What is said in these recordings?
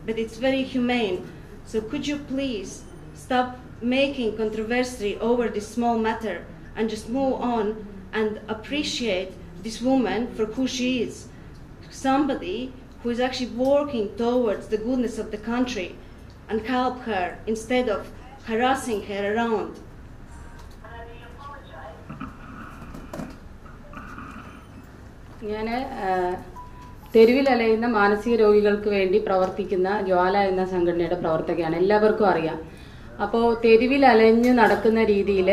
but it's very humane. So could you please stop making controversy over this small matter and just move on and appreciate this woman for who she is? Somebody who is actually working towards the goodness of the country and help her instead of harassing her around. ഞാൻ തെരുവിൽ അലയുന്ന മാനസിക രോഗികൾക്ക് വേണ്ടി പ്രവർത്തിക്കുന്ന ജ്വാല എന്ന സംഘടനയുടെ പ്രവർത്തകയാണ് എല്ലാവർക്കും അറിയാം അപ്പോൾ തെരുവിൽ അലഞ്ഞ് നടക്കുന്ന രീതിയിൽ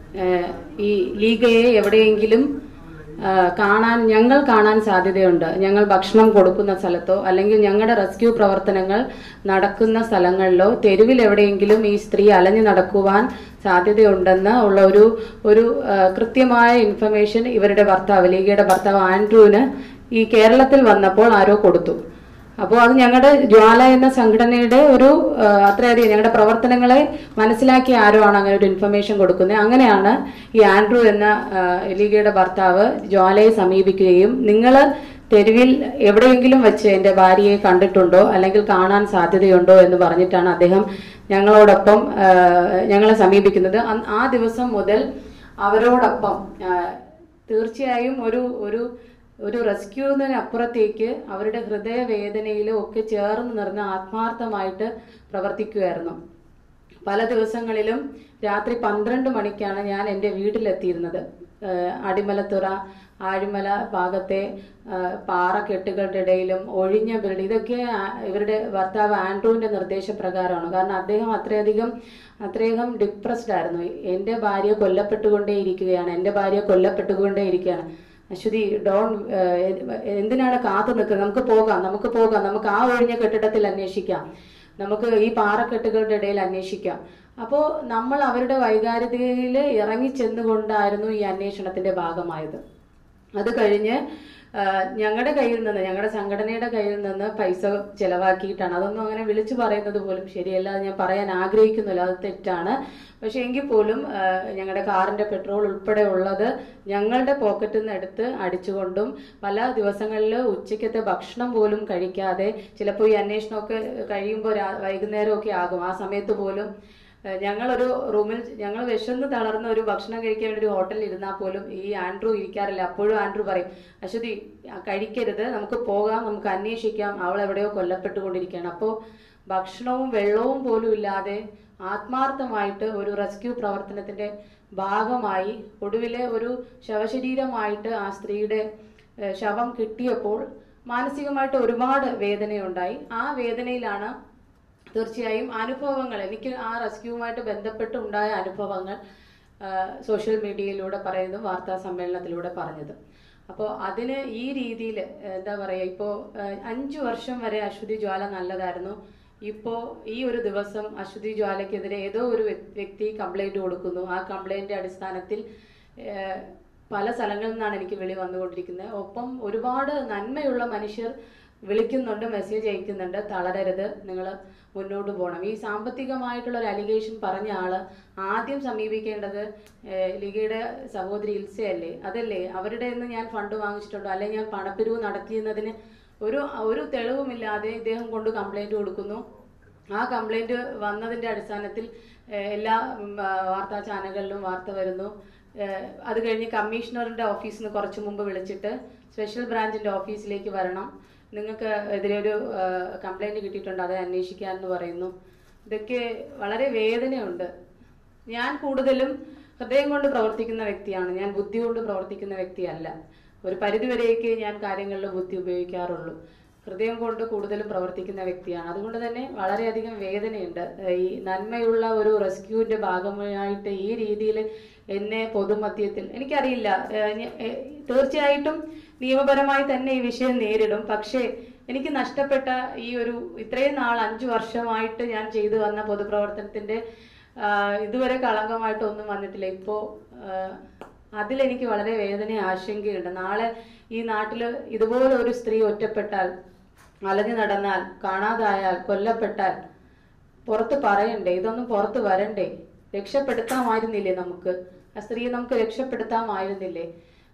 ഈ ലീഗയെ എവിടെയെങ്കിലും ആ, കാണാൻ ഞങ്ങൾ കാണാൻ സാധ്യതയുണ്ട് ഞങ്ങൾ ഭക്ഷണം കൊടുക്കുന്ന സ്ഥലത്തോ അല്ലെങ്കിൽ ഞങ്ങളുടെ റെസ്ക്യൂ പ്രവർത്തനങ്ങൾ നടക്കുന്ന സ്ഥലങ്ങളിലോ തെരുവിൽ എവിടെയെങ്കിലും ഈ സ്ത്രീ അലഞ്ഞു നടക്കുവാൻ സാധ്യതയുണ്ടെന്ന് ഉള്ള ഒരു ഒരു ആ, കൃത്യമായ ഇൻഫർമേഷൻ ഇവരുടെ ഭർത്താവ് ലീഗയുടെ ഭർത്താവ് ആൻഡ്രൂവിന് ഈ കേരളത്തിൽ വന്നപ്പോൾ ആരോ കൊടുത്തു അപ്പോൾ അത് ഞങ്ങളുടെ ജ്വാല എന്ന സംഘടനയുടെ ഒരു ആ, അത്രയധികം ഞങ്ങളുടെ പ്രവർത്തനങ്ങളെ മനസ്സിലാക്കിയ ആരോ ആണ് അങ്ങനെ ഒരു ഇൻഫർമേഷൻ കൊടുക്കുന്നത് അങ്ങനെയാണ് ഈ ആൻഡ്രൂ എന്ന ആ, ലീഗയുടെ ഭർത്താവ് ജ്വാലയെ സമീപിക്കുകയും നിങ്ങൾ തെരുവിൽ എവിടെയെങ്കിലും വെച്ച് എൻ്റെ ഭാര്യയെ കണ്ടിട്ടുണ്ടോ അല്ലെങ്കിൽ കാണാൻ സാധ്യതയുണ്ടോ എന്ന് പറഞ്ഞിട്ടാണ് അദ്ദേഹം ഞങ്ങളോടൊപ്പം ആ, ഞങ്ങളെ സമീപിക്കുന്നത് അന്ന് ആ ദിവസം മുതൽ അവരോടൊപ്പം ആ, തീർച്ചയായും ഒരു ഒരു ഒരു റെസ്ക്യൂവിന് അപ്പുറത്തേക്ക് അവരുടെ ഹൃദയവേദനയിലും ഒക്കെ ചേർന്ന് നിറഞ്ഞ ആത്മാർത്ഥമായിട്ട് പ്രവർത്തിക്കുമായിരുന്നു പല ദിവസങ്ങളിലും രാത്രി പന്ത്രണ്ട് മണിക്കാണ് ഞാൻ എൻ്റെ വീട്ടിലെത്തിയിരുന്നത് ഏഹ് അടിമലത്തുറ ആഴിമല ഭാഗത്തെ ഏഹ് പാറക്കെട്ടുകളുടെ ഇടയിലും ഒഴിഞ്ഞ ബിൽഡിംഗ് ഇതൊക്കെ ആ- ഇവരുടെ ഭർത്താവ് ആൻഡ്രൂവിന്റെ നിർദ്ദേശപ്രകാരമാണ് കാരണം അദ്ദേഹം അത്രയധികം അത്രയധികം ഡിപ്രസ്ഡ് ആയിരുന്നു എൻ്റെ ഭാര്യ കൊല്ലപ്പെട്ടുകൊണ്ടേ ഇരിക്കുകയാണ് എൻ്റെ ഭാര്യ കൊല്ലപ്പെട്ടുകൊണ്ടേ ഇരിക്കുകയാണ് അശ്വതി ഡോൺ എന്തിനാണ് കാത്തു നിൽക്കുന്നത് നമുക്ക് പോകാം നമുക്ക് പോകാം നമുക്ക് ആ ഒഴിഞ്ഞ കെട്ടിടത്തിൽ അന്വേഷിക്കാം നമുക്ക് ഈ പാറക്കെട്ടുകളുടെ ഇടയിൽ അന്വേഷിക്കാം അപ്പോൾ നമ്മൾ അവരുടെ വൈകാരികതയിൽ ഇറങ്ങി ചെന്നുകൊണ്ടായിരുന്നു ഈ അന്വേഷണത്തിന്റെ ഭാഗമായത് അത് കഴിഞ്ഞ് ഞങ്ങളുടെ കയ്യിൽ നിന്ന് ഞങ്ങളുടെ സംഘടനയുടെ കയ്യിൽ നിന്ന് പൈസ ചെലവാക്കിയിട്ടാണ് അതൊന്നും അങ്ങനെ വിളിച്ചു പറയുന്നത് പോലും ശരിയല്ല അത് ഞാൻ പറയാൻ ആഗ്രഹിക്കുന്നില്ല അത് തെറ്റാണ് പക്ഷെ എങ്കിൽ പോലും ആ, ഞങ്ങളുടെ കാറിന്റെ പെട്രോൾ ഉൾപ്പെടെ ഉള്ളത് ഞങ്ങളുടെ പോക്കറ്റിൽ നിന്ന് എടുത്ത് അടിച്ചുകൊണ്ടും പല ദിവസങ്ങളിൽ ഉച്ചയ്ക്കത്തെ ഭക്ഷണം പോലും കഴിക്കാതെ ചിലപ്പോൾ ഈ അന്വേഷണമൊക്കെ കഴിയുമ്പോൾ രാ- വൈകുന്നേരമൊക്കെ ആകും ആ സമയത്ത് പോലും ഏഹ് ഞങ്ങളൊരു റൂമിൽ ഞങ്ങൾ വിശന്ന് തളർന്ന ഒരു ഭക്ഷണം കഴിക്കാൻ വേണ്ടി ഒരു ഹോട്ടലിൽ ഇരുന്നാൽ പോലും ഈ ആൻഡ്രൂ ഇരിക്കാറില്ല അപ്പോഴും ആൻഡ്രൂ പറയും അശ്വതി ആ, കഴിക്കരുത് നമുക്ക് പോകാം നമുക്ക് അന്വേഷിക്കാം അവൾ എവിടെയോ കൊല്ലപ്പെട്ടുകൊണ്ടിരിക്കുകയാണ് അപ്പോൾ ഭക്ഷണവും വെള്ളവും പോലും ഇല്ലാതെ ആത്മാർത്ഥമായിട്ട് ഒരു റെസ്ക്യൂ പ്രവർത്തനത്തിന്റെ ഭാഗമായി ഒടുവിലെ ഒരു ശവശരീരമായിട്ട് ആ സ്ത്രീയുടെ ഏഹ്, ശവം കിട്ടിയപ്പോൾ മാനസികമായിട്ട് ഒരുപാട് വേദനയുണ്ടായി ആ വേദനയിലാണ് തീർച്ചയായും അനുഭവങ്ങൾ എനിക്ക് ആ റെസ്ക്യൂവുമായിട്ട് ബന്ധപ്പെട്ട് ഉണ്ടായ അനുഭവങ്ങൾ ആ, സോഷ്യൽ മീഡിയയിലൂടെ പറയുന്നതും വാർത്താ സമ്മേളനത്തിലൂടെ പറഞ്ഞത് അപ്പോൾ അതിന് ഈ രീതിയിൽ എന്താ പറയുക ഇപ്പോൾ അഞ്ചു വർഷം വരെ അശ്വതി ജ്വാല നല്ലതായിരുന്നു ഇപ്പോൾ ഈ ഒരു ദിവസം അശ്വതി ജ്വാലയ്ക്കെതിരെ ഏതോ ഒരു വ്യ- വ്യക്തി കംപ്ലൈന്റ് കൊടുക്കുന്നു ആ കംപ്ലൈന്റ് അടിസ്ഥാനത്തിൽ ഏഹ്, പല സ്ഥലങ്ങളിൽ നിന്നാണ് എനിക്ക് വിളി വന്നുകൊണ്ടിരിക്കുന്നത് ഒപ്പം ഒരുപാട് നന്മയുള്ള മനുഷ്യർ വിളിക്കുന്നുണ്ട് മെസ്സേജ് അയക്കുന്നുണ്ട് തളരരുത് നിങ്ങൾ മുന്നോട്ട് പോകണം ഈ സാമ്പത്തികമായിട്ടുള്ള ഒരു അലിഗേഷൻ പറഞ്ഞ ആള് ആദ്യം സമീപിക്കേണ്ടത് ഏഹ്, ലിഗയുടെ സഹോദരി ഇൽസയല്ലേ അതല്ലേ അവരുടെ നിന്ന് ഞാൻ ഫണ്ട് വാങ്ങിച്ചിട്ടുണ്ടോ അല്ലെങ്കിൽ ഞാൻ പണപ്പിരിവ് നടത്തിയെന്നതിന് ഒരു ഒരു തെളിവുമില്ലാതെ ഇദ്ദേഹം കൊണ്ട് കംപ്ലൈന്റ് കൊടുക്കുന്നു ആ കംപ്ലൈന്റ് വന്നതിന്റെ അടിസ്ഥാനത്തിൽ ഏഹ്, എല്ലാ ഉം, ആ, വാർത്താ ചാനലുകളിലും വാർത്ത വരുന്നു ഏഹ്, അത് കഴിഞ്ഞ് കമ്മീഷണറിന്റെ ഓഫീസിൽ നിന്ന് കുറച്ച് മുമ്പ് വിളിച്ചിട്ട് സ്പെഷ്യൽ ബ്രാഞ്ചിന്റെ ഓഫീസിലേക്ക് വരണം നിങ്ങൾക്ക് എതിരെ ഒരു കംപ്ലൈന്റ് കിട്ടിയിട്ടുണ്ട് അത് അന്വേഷിക്കാമെന്ന് പറയുന്നു ഇതൊക്കെ വളരെ വേദനയുണ്ട് ഞാൻ കൂടുതലും ഹൃദയം കൊണ്ട് പ്രവർത്തിക്കുന്ന വ്യക്തിയാണ് ഞാൻ ബുദ്ധി കൊണ്ട് പ്രവർത്തിക്കുന്ന വ്യക്തിയല്ല ഒരു പരിധിവരെയൊക്കെ ഞാൻ കാര്യങ്ങളിൽ ബുദ്ധി ഉപയോഗിക്കാറുള്ളൂ ഹൃദയം കൊണ്ട് കൂടുതലും പ്രവർത്തിക്കുന്ന വ്യക്തിയാണ് അതുകൊണ്ട് തന്നെ വളരെയധികം വേദനയുണ്ട് ഏഹ് ഈ നന്മയുള്ള ഒരു റെസ്ക്യൂവിന്റെ ഭാഗമായിട്ട് ഈ രീതിയിൽ എന്നെ പൊതുമധ്യത്തിൽ എനിക്കറിയില്ല ഏഹ് ഞ- ഏഹ് തീർച്ചയായിട്ടും നിയമപരമായി തന്നെ ഈ വിഷയം നേരിടും പക്ഷേ എനിക്ക് നഷ്ടപ്പെട്ട ഈ ഒരു ഇത്രയും നാൾ അഞ്ചു വർഷമായിട്ട് ഞാൻ ചെയ്തു വന്ന പൊതുപ്രവർത്തനത്തിന്റെ ആ, ഇതുവരെ കളങ്കമായിട്ട് ഒന്നും വന്നിട്ടില്ല ഇപ്പോ ആ, അതിലെനിക്ക് വളരെ വേദന ആശങ്കയുണ്ട് നാളെ ഈ നാട്ടിൽ ഇതുപോലെ ഒരു സ്ത്രീ ഒറ്റപ്പെട്ടാൽ അലഞ്ഞു നടന്നാൽ കാണാതായാൽ കൊല്ലപ്പെട്ടാൽ പുറത്ത് പറയണ്ടേ ഇതൊന്നും പുറത്ത് വരണ്ടേ രക്ഷപ്പെടുത്താമായിരുന്നില്ലേ നമുക്ക് ആ സ്ത്രീയെ നമുക്ക് രക്ഷപ്പെടുത്താമായിരുന്നില്ലേ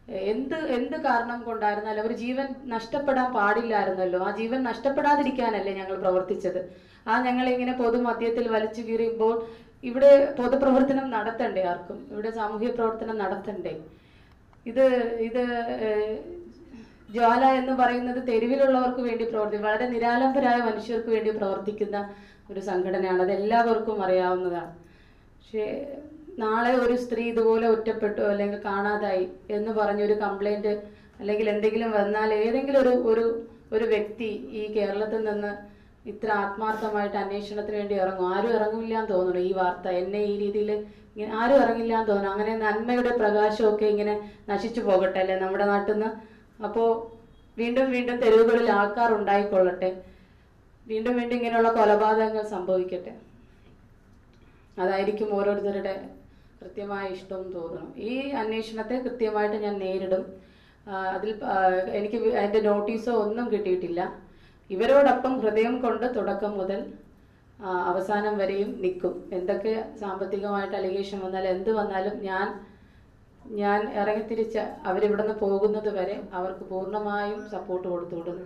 എന്ത് എന്ത് കാരണം കൊണ്ടായിരുന്നാലും ഒരു ജീവൻ നഷ്ടപ്പെടാൻ പാടില്ലായിരുന്നല്ലോ ആ ജീവൻ നഷ്ടപ്പെടാതിരിക്കാനല്ലേ ഞങ്ങൾ പ്രവർത്തിച്ചത് ആ ഞങ്ങൾ ഇങ്ങനെ പൊതുമധ്യത്തിൽ വലിച്ചു കീറിയുമ്പോൾ ഇവിടെ പൊതുപ്രവർത്തനം നടത്തണ്ടേ ആർക്കും ഇവിടെ സാമൂഹ്യ പ്രവർത്തനം നടത്തണ്ടേ ഇത് ഇത് ഏഹ്, ജ്വാല എന്ന് പറയുന്നത് തെരുവിലുള്ളവർക്ക് വേണ്ടി പ്രവർത്തി വളരെ നിരാലംബരായ മനുഷ്യർക്ക് വേണ്ടി പ്രവർത്തിക്കുന്ന ഒരു സംഘടനയാണ് അത് എല്ലാവർക്കും അറിയാവുന്നതാണ് പക്ഷേ നാളെ ഒരു സ്ത്രീ ഇതുപോലെ ഒറ്റപ്പെട്ടു അല്ലെങ്കിൽ കാണാതായി എന്ന് പറഞ്ഞൊരു കംപ്ലൈന്റ് അല്ലെങ്കിൽ എന്തെങ്കിലും വന്നാൽ ഏതെങ്കിലും ഒരു ഒരു ഒരു വ്യക്തി ഈ കേരളത്തിൽ നിന്ന് ഇത്ര ആത്മാർത്ഥമായിട്ട് അന്വേഷണത്തിന് വേണ്ടി ഇറങ്ങും ആരും ഇറങ്ങില്ല എന്ന് തോന്നുന്നു ഈ വാർത്ത എന്നെ ഈ രീതിയിൽ ഇങ്ങനെ ആരും ഇറങ്ങില്ല എന്ന് തോന്നുന്നു അങ്ങനെ നന്മയുടെ പ്രകാശമൊക്കെ ഇങ്ങനെ നശിച്ചു പോകട്ടെ അല്ലേ നമ്മുടെ നാട്ടിൽ നിന്ന് അപ്പോൾ വീണ്ടും വീണ്ടും തെരുവുകളിൽ ആൾക്കാർ ഉണ്ടായിക്കൊള്ളട്ടെ വീണ്ടും വീണ്ടും ഇങ്ങനെയുള്ള കൊലപാതകങ്ങൾ സംഭവിക്കട്ടെ അതായിരിക്കും ഓരോരുത്തരുടെ കൃത്യമായ ഇഷ്ടവും തോന്നണം ഈ അന്വേഷണത്തെ കൃത്യമായിട്ട് ഞാൻ നേരിടും ആ, അതിൽ ആ, എനിക്ക് വി- അതിന്റെ നോട്ടീസോ ഒന്നും കിട്ടിയിട്ടില്ല ഇവരോടൊപ്പം ഹൃദയം കൊണ്ട് തുടക്കം മുതൽ ആ, അവസാനം വരെയും നിൽക്കും എന്തൊക്കെ സാമ്പത്തികമായിട്ട് അലിഗേഷൻ വന്നാലും എന്ത് വന്നാലും ഞാൻ ഞാൻ ഇറങ്ങിത്തിരിച്ച് അവരിവിടുന്ന് പോകുന്നത് വരെ അവർക്ക് പൂർണ്ണമായും സപ്പോർട്ട് കൊടുത്തുവിടുന്നു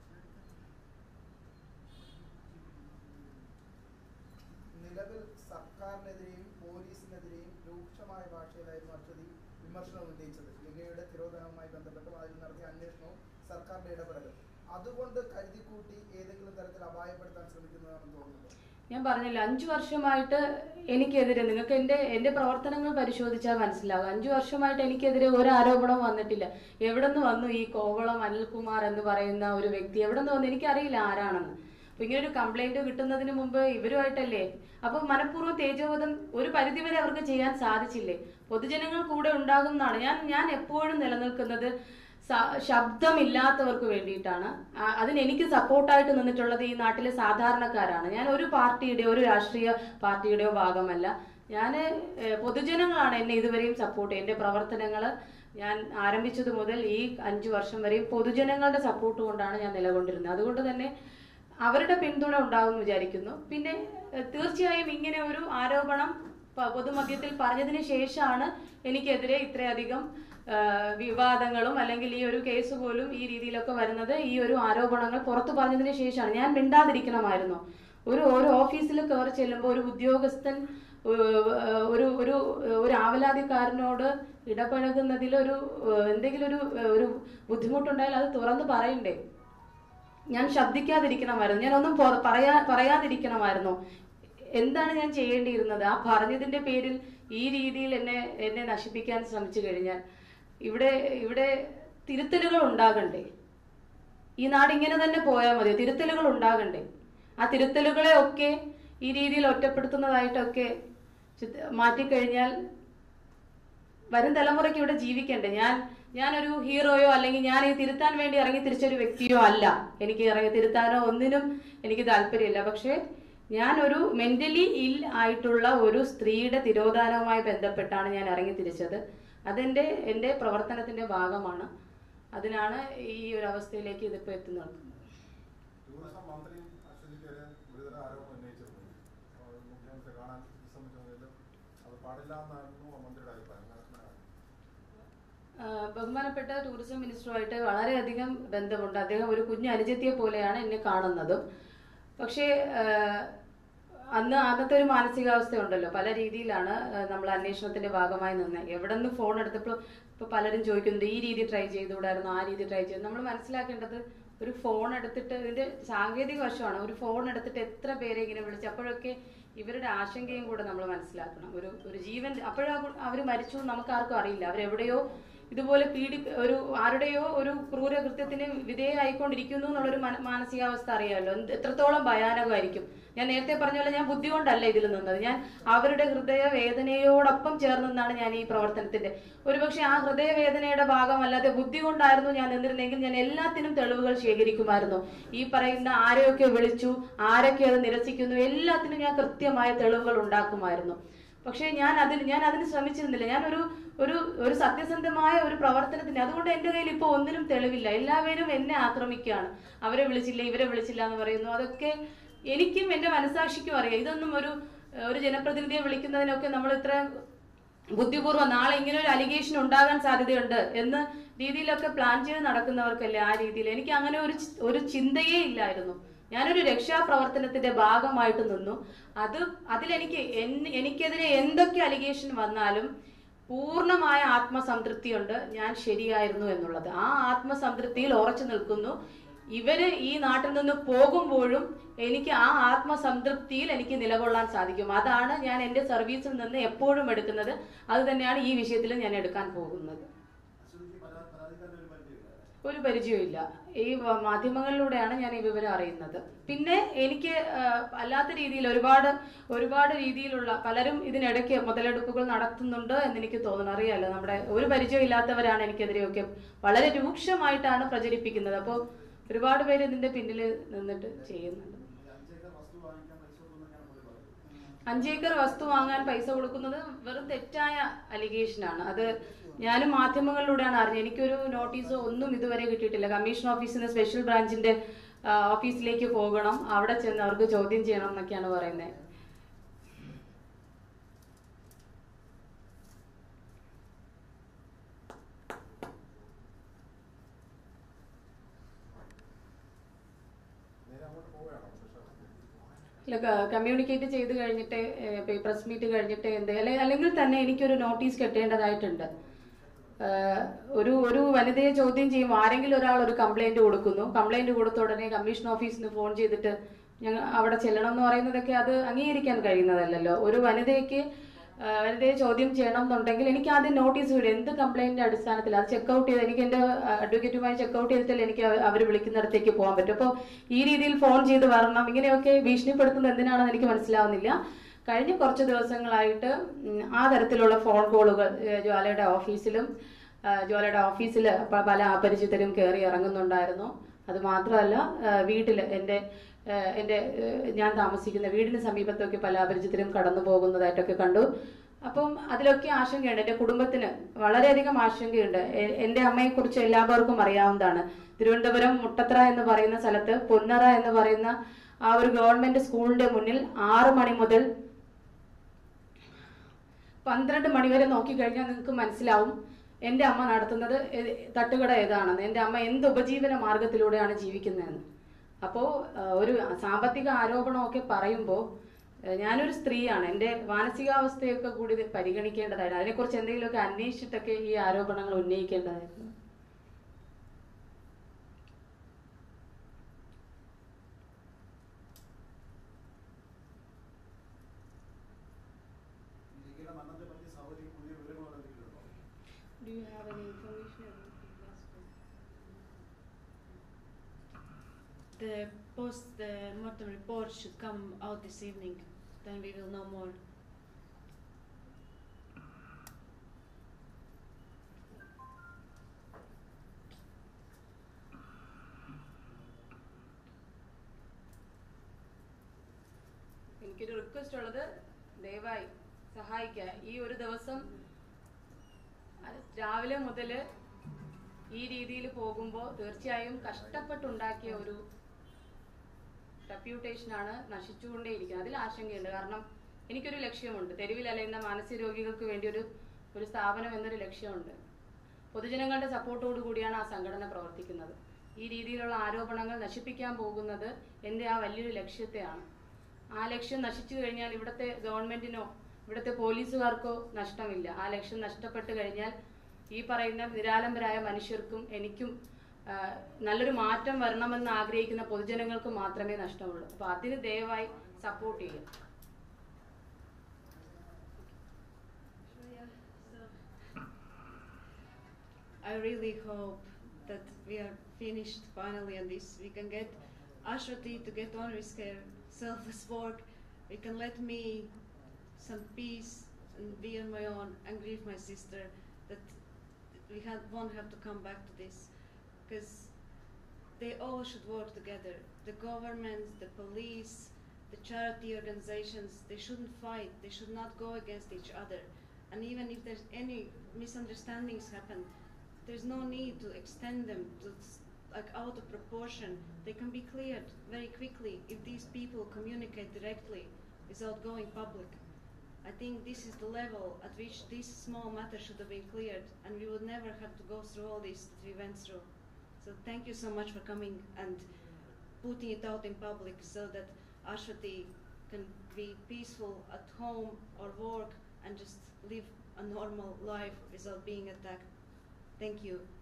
നിലവിൽ സർക്കാരിനെതിരെയും പോലീസിനെതിരെയും രൂക്ഷമായ ഭാഷയിലായിരുന്നു അശ്വതി വിമർശനം ഉന്നയിച്ചത് ലിഗയുടെ തിരോധനവുമായി ബന്ധപ്പെട്ടും അതിൽ നടത്തിയ അന്വേഷണവും സർക്കാരിന്റെ ഇടപെടലും അതുകൊണ്ട് കരുതിക്കൂട്ടി ഏതെങ്കിലും തരത്തിൽ അപായപ്പെടുത്താൻ ശ്രമിക്കുന്നതാണെന്ന് തോന്നുന്നത് ഞാൻ പറഞ്ഞില്ല അഞ്ചു വർഷമായിട്ട് എനിക്കെതിരെ നിങ്ങൾക്ക് എന്റെ എന്റെ പ്രവർത്തനങ്ങൾ പരിശോധിച്ചാൽ മനസ്സിലാകും അഞ്ചു വർഷമായിട്ട് എനിക്കെതിരെ ഒരു ആരോപണവും വന്നിട്ടില്ല എവിടെ നിന്ന് വന്നു ഈ കോവളം അനിൽകുമാർ എന്ന് പറയുന്ന ഒരു വ്യക്തി എവിടെ നിന്ന് വന്നു എനിക്കറിയില്ല ആരാണെന്ന് അപ്പൊ ഇങ്ങനെ ഒരു കംപ്ലൈന്റ് കിട്ടുന്നതിന് മുമ്പ് ഇവരുമായിട്ടല്ലേ അപ്പൊ മനഃപൂർവ്വം തേജോവധം ഒരു പരിധിവരെ അവർക്ക് ചെയ്യാൻ സാധിച്ചില്ലേ പൊതുജനങ്ങൾ കൂടെ ഉണ്ടാകും എന്നാണ് ഞാൻ ഞാൻ എപ്പോഴും നിലനിൽക്കുന്നത് സ- ശബ്ദമില്ലാത്തവർക്ക് വേണ്ടിയിട്ടാണ് ആ- അതിന് എനിക്ക് സപ്പോർട്ടായിട്ട് നിന്നിട്ടുള്ളത് ഈ നാട്ടിലെ സാധാരണക്കാരാണ് ഞാൻ ഒരു പാർട്ടിയുടെയോ ഒരു രാഷ്ട്രീയ പാർട്ടിയുടെയോ ഭാഗമല്ല ഞാൻ പൊതുജനങ്ങളാണ് എന്നെ ഇതുവരെയും സപ്പോർട്ട് എന്റെ പ്രവർത്തനങ്ങൾ ഞാൻ ആരംഭിച്ചത് മുതൽ ഈ അഞ്ചു വർഷം വരെയും പൊതുജനങ്ങളുടെ സപ്പോർട്ട് കൊണ്ടാണ് ഞാൻ നിലകൊണ്ടിരുന്നത് അതുകൊണ്ട് തന്നെ അവരുടെ പിന്തുണ ഉണ്ടാകുമെന്ന് വിചാരിക്കുന്നു പിന്നെ ഏഹ്, തീർച്ചയായും ഇങ്ങനെ ഒരു ആരോപണം പ- പൊതുമധ്യത്തിൽ പറഞ്ഞതിന് ശേഷമാണ് എനിക്കെതിരെ ഇത്രയധികം ഏഹ്, വിവാദങ്ങളും അല്ലെങ്കിൽ ഈ ഒരു കേസ് പോലും ഈ രീതിയിലൊക്കെ വരുന്നത് ഈ ഒരു ആരോപണങ്ങൾ പുറത്തു പറഞ്ഞതിന് ശേഷമാണ് ഞാൻ മിണ്ടാതിരിക്കണമായിരുന്നു ഒരു ഒരു ഓഫീസിൽ കയറി ചെല്ലുമ്പോൾ ഒരു ഉദ്യോഗസ്ഥൻ ഏഹ്, ഒരു ഒരു ഒരു ആവലാതിക്കാരനോട് ഇടപഴകുന്നതിൽ ഒരു ഏഹ്, എന്തെങ്കിലും ഒരു ഏഹ്, ഒരു ബുദ്ധിമുട്ടുണ്ടായാൽ അത് തുറന്ന് പറയണ്ടേ ഞാൻ ശബ്ദിക്കാതിരിക്കണമായിരുന്നു ഞാൻ ഒന്നും പൊ- പറയാ പറയാതിരിക്കണമായിരുന്നു എന്താണ് ഞാൻ ചെയ്യേണ്ടിയിരുന്നത് ആ പറഞ്ഞതിന്റെ പേരിൽ ഈ രീതിയിൽ എന്നെ എന്നെ നശിപ്പിക്കാൻ ശ്രമിച്ചു കഴിഞ്ഞാൽ ഇവിടെ ഇവിടെ തിരുത്തലുകൾ ഉണ്ടാകണ്ടേ ഈ നാട് ഇങ്ങനെ തന്നെ പോയാൽ മതി തിരുത്തലുകൾ ഉണ്ടാകണ്ടേ ആ തിരുത്തലുകളെ ഒക്കെ ഈ രീതിയിൽ ഒറ്റപ്പെടുത്തുന്നതായിട്ടൊക്കെ ചിത്ത- മാറ്റിക്കഴിഞ്ഞാൽ വരും തലമുറയ്ക്ക് ഇവിടെ ജീവിക്കണ്ടേ ഞാൻ ഞാനൊരു ഹീറോയോ അല്ലെങ്കിൽ ഞാൻ ഈ തിരുത്താൻ വേണ്ടി ഇറങ്ങി തിരിച്ചൊരു വ്യക്തിയോ അല്ല എനിക്ക് ഇറങ്ങി തിരുത്താനോ ഒന്നിനും എനിക്ക് താല്പര്യമില്ല പക്ഷേ ഞാനൊരു മെന്റലി ഇൽ ആയിട്ടുള്ള ഒരു സ്ത്രീയുടെ തിരോധാനവുമായി ബന്ധപ്പെട്ടാണ് ഞാൻ ഇറങ്ങി തിരിച്ചത് അതെന്റെ എന്റെ പ്രവർത്തനത്തിന്റെ ഭാഗമാണ് അതിനാണ് ഈ ഒരു അവസ്ഥയിലേക്ക് ഇതിപ്പോ എത്തി നിൽക്കുന്നത് ടൂറിസം മന്ത്രിയും അശ്വതിക്കെതിരെ ഗുരുതര ആരോപണം ഉന്നയിച്ചിരുന്നു അപ്പോൾ മുഖ്യമന്ത്രി കാണാൻ ശ്രമിച്ചതിൽ അത് പാടില്ല എന്നായിരുന്നു മന്ത്രിയുടെ അഭിപ്രായം അങ്ങനെ ആഹ് ബഹുമാനപ്പെട്ട ടൂറിസം മിനിസ്റ്ററുമായിട്ട് വളരെയധികം ബന്ധമുണ്ട് അദ്ദേഹം ഒരു കുഞ്ഞു അനുജത്തിയെ പോലെയാണ് എന്നെ കാണുന്നതും പക്ഷേ ആഹ് അന്ന് അന്നത്തെ ഒരു മാനസികാവസ്ഥ ഉണ്ടല്ലോ പല രീതിയിലാണ് ആഹ് നമ്മൾ അന്വേഷണത്തിന്റെ ഭാഗമായി നിന്ന് എവിടെ നിന്ന് ഫോൺ എടുത്തപ്പോൾ ഇപ്പൊ പലരും ചോദിക്കുന്നുണ്ട് ഈ രീതി ട്രൈ ചെയ്തുകൂടായിരുന്നു ആ രീതി ട്രൈ ചെയ്തു നമ്മൾ മനസ്സിലാക്കേണ്ടത് ഒരു ഫോൺ എടുത്തിട്ട് ഇതിന്റെ സാങ്കേതിക വശമാണ് ഒരു ഫോൺ എടുത്തിട്ട് എത്ര പേരെ ഇങ്ങനെ വിളിച്ച് അപ്പോഴൊക്കെ ഇവരുടെ ആശങ്കയും കൂടെ നമ്മൾ മനസ്സിലാക്കണം ഒരു ഒരു ജീവൻ അപ്പോഴാ അവർ മരിച്ചു എന്ന് നമുക്ക് ആർക്കും അറിയില്ല അവരെവിടെയോ ഇതുപോലെ പീഡി ഒരു ആരുടെയോ ഒരു ക്രൂരകൃത്യത്തിന് വിധേയമായിക്കൊണ്ടിരിക്കുന്നു എന്നുള്ളൊരു മന- മാനസികാവസ്ഥ അറിയാമല്ലോ എന്ത് എത്രത്തോളം ഭയാനകമായിരിക്കും ഞാൻ നേരത്തെ പറഞ്ഞ പോലെ ഞാൻ ബുദ്ധി കൊണ്ടല്ല ഇതിൽ നിന്നത് ഞാൻ അവരുടെ ഹൃദയ വേദനയോടൊപ്പം ചേർന്നെന്നാണ് ഞാൻ ഈ പ്രവർത്തനത്തിന്റെ ഒരുപക്ഷെ ആ ഹൃദയവേദനയുടെ ഭാഗമല്ലാതെ ബുദ്ധി കൊണ്ടായിരുന്നു ഞാൻ നിന്നിരുന്നെങ്കിൽ ഞാൻ എല്ലാത്തിനും തെളിവുകൾ ശേഖരിക്കുമായിരുന്നു ഈ പറയുന്ന ആരെയൊക്കെ വിളിച്ചു ആരൊക്കെ അത് നിരസിക്കുന്നു എല്ലാത്തിനും ഞാൻ കൃത്യമായ തെളിവുകൾ ഉണ്ടാക്കുമായിരുന്നു പക്ഷേ ഞാൻ അതിന് ഞാൻ അതിന് ശ്രമിച്ചിരുന്നില്ല ഞാൻ ഒരു ഒരു ഒരു സത്യസന്ധമായ ഒരു പ്രവർത്തനത്തിന് അതുകൊണ്ട് എന്റെ കയ്യിൽ ഇപ്പോൾ ഒന്നിനും തെളിവില്ല എല്ലാവരും എന്നെ ആക്രമിക്കുകയാണ് അവരെ വിളിച്ചില്ല ഇവരെ വിളിച്ചില്ല എന്ന് പറയുന്നു അതൊക്കെ എനിക്കും എന്റെ മനസാക്ഷിക്കും അറിയാം ഇതൊന്നും ഒരു ഒരു ജനപ്രതിനിധിയെ വിളിക്കുന്നതിനൊക്കെ നമ്മൾ ഇത്ര ബുദ്ധിപൂർവ്വം നാളെ ഇങ്ങനെ ഒരു അലിഗേഷൻ ഉണ്ടാകാൻ സാധ്യതയുണ്ട് എന്ന് രീതിയിലൊക്കെ പ്ലാൻ ചെയ്ത് നടക്കുന്നവർക്കല്ലേ ആ രീതിയിൽ എനിക്ക് അങ്ങനെ ഒരു ചി- ഒരു ചിന്തയേ ഇല്ലായിരുന്നു ഞാനൊരു രക്ഷാപ്രവർത്തനത്തിന്റെ ഭാഗമായിട്ട് നിന്നു അത് അതിലെനിക്ക് എൻ- എനിക്കെതിരെ എന്തൊക്കെ അലിഗേഷൻ വന്നാലും പൂർണ്ണമായ ആത്മസംതൃപ്തിയുണ്ട് ഞാൻ ശരിയായിരുന്നു എന്നുള്ളത് ആ ആത്മസംതൃപ്തിയിൽ ഉറച്ചു നിൽക്കുന്നു ഇവര് ഈ നാട്ടിൽ നിന്ന് പോകുമ്പോഴും എനിക്ക് ആ ആത്മസംതൃപ്തിയിൽ എനിക്ക് നിലകൊള്ളാൻ സാധിക്കും അതാണ് ഞാൻ എൻ്റെ സർവീസിൽ നിന്ന് എപ്പോഴും എടുക്കുന്നത് അത് തന്നെയാണ് ഈ വിഷയത്തിൽ ഞാൻ എടുക്കാൻ പോകുന്നത് ഒരു പരിചയമില്ല ഈ വ- മാധ്യമങ്ങളിലൂടെയാണ് ഞാൻ ഈ വിവരം അറിയുന്നത് പിന്നെ എനിക്ക് ആ, അല്ലാത്ത രീതിയിൽ ഒരുപാട് ഒരുപാട് രീതിയിലുള്ള പലരും ഇതിനിടയ്ക്ക് മുതലെടുപ്പുകൾ നടത്തുന്നുണ്ട് എന്ന് എനിക്ക് തോന്നുന്നു അറിയാലോ നമ്മുടെ ഒരു പരിചയം ഇല്ലാത്തവരാണ് എനിക്കെതിരെയൊക്കെ വളരെ രൂക്ഷമായിട്ടാണ് പ്രചരിപ്പിക്കുന്നത് അപ്പോൾ ഒരുപാട് പേര് ഇതിന്റെ പിന്നിൽ നിന്നിട്ട് ചെയ്യുന്നുണ്ട് അഞ്ചേക്കർ വസ്തു വാങ്ങാൻ പൈസ കൊടുക്കുന്നത് വെറും തെറ്റായ അലിഗേഷൻ ആണ് അത് ഞാനും മാധ്യമങ്ങളിലൂടെയാണ് അറിഞ്ഞത് എനിക്കൊരു നോട്ടീസോ ഒന്നും ഇതുവരെ കിട്ടിയിട്ടില്ല കമ്മീഷൻ ഓഫീസിൽ നിന്ന് സ്പെഷ്യൽ ബ്രാഞ്ചിന്റെ ആ, ഓഫീസിലേക്ക് പോകണം അവിടെ ചെന്ന് അവർക്ക് ചോദ്യം ചെയ്യണം എന്നൊക്കെയാണ് പറയുന്നത് നേരെ അങ്ങോട്ട് പോവുകയാണോ സ്പെഷ്യൽ ഇല്ല കമ്മ്യൂണിക്കേറ്റ് ചെയ്ത് കഴിഞ്ഞിട്ട് പ്രസ് മീറ്റ് കഴിഞ്ഞിട്ട് എന്ത് അല്ലെ- അല്ലെങ്കിൽ തന്നെ എനിക്കൊരു നോട്ടീസ് കെട്ടേണ്ടതായിട്ടുണ്ട് ഏഹ് ഒരു ഒരു വനിതയെ ചോദ്യം ചെയ്യുമ്പോൾ ആരെങ്കിലും ഒരാൾ ഒരു കംപ്ലൈന്റ് കൊടുക്കുന്നു കംപ്ലൈന്റ് കൊടുത്ത ഉടനെ കമ്മീഷൻ ഓഫീസിൽ നിന്ന് ഫോൺ ചെയ്തിട്ട് ഞങ്ങൾ അവിടെ ചെല്ലണം എന്ന് പറയുന്നതൊക്കെ അത് അംഗീകരിക്കാൻ കഴിയുന്നതല്ലല്ലോ ഒരു വനിതയ്ക്ക് ഏഹ് വനിതയെ ചോദ്യം ചെയ്യണം എന്നുണ്ടെങ്കിൽ എനിക്ക് ആദ്യം നോട്ടീസ് വിടും എന്ത് കംപ്ലൈന്റിന്റെ അടിസ്ഥാനത്തിൽ അത് ചെക്കൗട്ട് ചെയ്ത് എനിക്ക് എന്റെ അഡ്വക്കേറ്റുമായി ചെക്കൗട്ട് ചെയ്തിട്ടല്ലേ എനിക്ക് അവർ വിളിക്കുന്നിടത്തേക്ക് പോകാൻ പറ്റും അപ്പോൾ ഈ രീതിയിൽ ഫോൺ ചെയ്ത് വരണം ഇങ്ങനെയൊക്കെ ഭീഷണിപ്പെടുത്തുന്നത് എന്തിനാണെന്ന് എനിക്ക് മനസ്സിലാവുന്നില്ല കഴിഞ്ഞ കുറച്ച് ദിവസങ്ങളായിട്ട് ഉം, ആ തരത്തിലുള്ള ഫോൺ കോളുകൾ ഏഹ് ജ്വാലയുടെ ഓഫീസിലും ഏഹ് ജ്വാലയുടെ ഓഫീസിൽ പല അപരിചിതരും കയറി ഇറങ്ങുന്നുണ്ടായിരുന്നു അത് മാത്രമല്ല ഏഹ് വീട്ടില് എൻ്റെ ഏഹ് എൻ്റെ ഏഹ് ഞാൻ താമസിക്കുന്ന വീടിന് സമീപത്തൊക്കെ പല അപരിചിതരും കടന്നു പോകുന്നതായിട്ടൊക്കെ കണ്ടു അപ്പം അതിലൊക്കെ ആശങ്കയുണ്ട് എൻ്റെ കുടുംബത്തിന് വളരെയധികം ആശങ്കയുണ്ട് എ- എൻ്റെ അമ്മയെക്കുറിച്ച് എല്ലാവർക്കും അറിയാവുന്നതാണ് തിരുവനന്തപുരം മുട്ടത്ര എന്ന് പറയുന്ന സ്ഥലത്ത് പൊന്നറ എന്ന് പറയുന്ന ആ ഒരു ഗവൺമെന്റ് സ്കൂളിന്റെ മുന്നിൽ ആറ് മണി മുതൽ പന്ത്രണ്ട് മണി വരെ നോക്കിക്കഴിഞ്ഞാൽ നിങ്ങൾക്ക് മനസ്സിലാവും എൻ്റെ അമ്മ നടത്തുന്നത് ഏ- തട്ടുകട ഏതാണെന്ന് എൻ്റെ അമ്മ എന്ത് ഉപജീവന മാർഗത്തിലൂടെയാണ് ജീവിക്കുന്നതെന്ന് അപ്പോൾ ഒരു സാമ്പത്തിക ആരോപണമൊക്കെ പറയുമ്പോൾ ഞാനൊരു സ്ത്രീയാണ് എൻ്റെ മാനസികാവസ്ഥയൊക്കെ കൂടി ഇത് പരിഗണിക്കേണ്ടതായിരുന്നു അതിനെക്കുറിച്ച് എന്തെങ്കിലുമൊക്കെ അന്വേഷിച്ചിട്ടൊക്കെ ഈ ആരോപണങ്ങൾ ഉന്നയിക്കേണ്ടതായിരുന്നു ലിഖിയുടെ മരണത്തെ പറ്റി സൗകര്യം പുതിയ വിവരങ്ങൾ എന്തെങ്കിലും ഉണ്ടോ Do you have any information about the last one? The post the mortem report should come out this evening. Then we will know more. എനിക്കൊരു റിക്വസ്റ്റ് ഉള്ളത് ദയവായി സഹായിക്കുക ഈ ഒരു ദിവസം അത് രാവിലെ മുതൽ ഈ രീതിയിൽ പോകുമ്പോൾ തീർച്ചയായും കഷ്ടപ്പെട്ടുണ്ടാക്കിയ ഒരു റെപ്യൂട്ടേഷനാണ് നശിച്ചുകൊണ്ടേയിരിക്കുന്നത് അതിൽ ആശങ്കയുണ്ട് കാരണം എനിക്കൊരു ലക്ഷ്യമുണ്ട് തെരുവിൽ അലയുന്ന മാനസിക രോഗികൾക്ക് വേണ്ടി ഒരു ഒരു സ്ഥാപനം എന്നൊരു ലക്ഷ്യമുണ്ട് പൊതുജനങ്ങളുടെ സപ്പോർട്ടോടു കൂടിയാണ് ആ സംഘടന പ്രവർത്തിക്കുന്നത് ഈ രീതിയിലുള്ള ആരോപണങ്ങൾ നശിപ്പിക്കാൻ പോകുന്നത് എൻ്റെ ആ വലിയൊരു ലക്ഷ്യത്തെയാണ് ആ ലക്ഷ്യം നശിച്ചു കഴിഞ്ഞാൽ ഇവിടുത്തെ ഗവൺമെന്റിനോ ഇവിടുത്തെ പോലീസുകാർക്കോ നഷ്ടമില്ല ആ ലക്ഷ്യം നഷ്ടപ്പെട്ട് കഴിഞ്ഞാൽ ഈ പറയുന്ന നിരാലംബരായ മനുഷ്യർക്കും എനിക്കും ആ, നല്ലൊരു മാറ്റം വരണമെന്ന് ആഗ്രഹിക്കുന്ന പൊതുജനങ്ങൾക്ക് മാത്രമേ നഷ്ടമുള്ളൂ അപ്പൊ അതിന് ദയവായി സപ്പോർട്ട് ചെയ്യും I really hope that we are finished finally on this. We can get Ashwati to get on with her selfless work. We can let me some peace and be on my own and grieve my sister. That we have, won't have to come back to this because they all should work together. The government, the police, the charity organizations, they shouldn't fight. They should not go against each other. And even if there's any misunderstandings happen, there's no need to extend them to s- like out of proportion. They can be cleared very quickly if these people communicate directly without going public. I think this is the level at which this small matter should have been cleared, and we would never have to go through all this that we went through. So thank you so much for coming and putting it out in public so that Ashwati can be peaceful at home or work and just live a normal life without being attacked. Thank you.